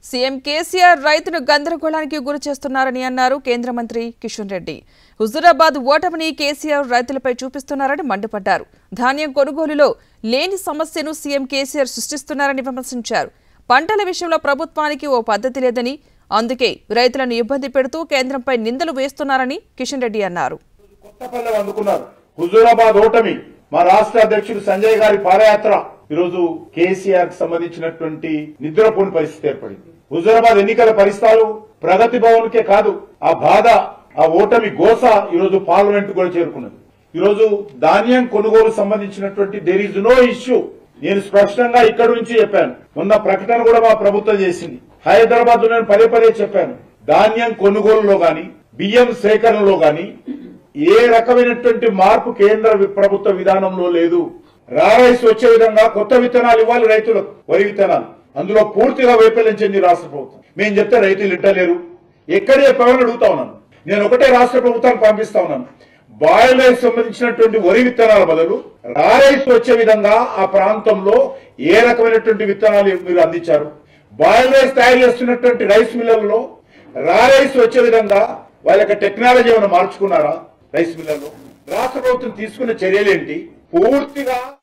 CM KCR రైతును గందరగోళానికి గురి చేస్తున్నారని అన్నారు కేంద్ర మంత్రి కిషన్ రెడ్డి హుజురాబాద్ ఓటమిని కేసీఆర్ రైతులపై చూపిస్తున్నారని మండిపడ్డారు ధాన్యం కొనుగోలులో లేని సమస్యను సీఎం కేసీఆర్ సృష్టిస్తున్నారని విమర్శించారు పంటల విషయంలో ప్రభుత్వానికి ఓ పద్ధతి లేదని అందుకే రైతులను ఇబ్బంది పెడుతూ కేంద్రంపై నిందలు వేస్తున్నారని కిషన్ రెడ్డి అన్నారు కొత్త పల్లెం అందుకున్నారు హుజూరాబాద్ ఓటమి మా రాష్ట్ర అధ్యక్షుడు సంజయ్ గారి పాదయాత్ర ఈరోజు కేసీఆర్ కి సంబంధించినటువంటి నిద్రపోని పరిస్థితి ఏర్పడింది హుజూరాబాద్ ఎన్నికల పరిస్థితులు ప్రగతి భవన్ కే కాదు ఆ బాధ ఆ ఓటమి గోస ఈరోజు పార్లమెంట్ కూడా చేరుకున్నది ఈరోజు ధాన్యం కొనుగోలు సంబంధించినటువంటి దేర్ ఇస్ నో ఇష్యూ నేను స్పష్టంగా ఇక్కడ నుంచి చెప్పాను మొన్న ప్రకటన కూడా మా ప్రభుత్వం చేసింది హైదరాబాద్ లో నేను పదే పదే చెప్పాను ధాన్యం కొనుగోలులో గాని బియ్యం సేకరణలో గాని ఏ రకమైనటువంటి మార్పు కేంద్ర వి- ప్రభుత్వ విధానంలో లేదు రారైస్ వచ్చే విధంగా కొత్త విత్తనాలు ఇవ్వాలి రైతులకు వరి విత్తనాలు అందులో పూర్తిగా వైఫల్యం చెంది రాష్ట్ర ప్రభుత్వం మేము చెప్తే రైతులు ఇట్టలేరు ఎక్కడ చెప్పామని అడుగుతా ఉన్నాను నేను ఒకటే రాష్ట్ర ప్రభుత్వానికి పంపిస్తా ఉన్నాను బాయిల్ రైస్ సంబంధించినటువంటి వరి విత్తనాల బదులు రారైస్ వచ్చే విధంగా ఆ ప్రాంతంలో ఏ రకమైనటువంటి విత్తనాలు మీరు అందించారు బాయిల్ రైస్ తయారు చేస్తున్నటువంటి రైస్ మిల్లర్లలో రా రైస్ వచ్చే విధంగా వాళ్ళ యొక్క టెక్నాలజీ ఏమైనా మార్చుకున్నారా రైస్ మిల్లర్లో రాష్ట్ర ప్రభుత్వం తీసుకున్న చర్యలేంటి పూర్తిగా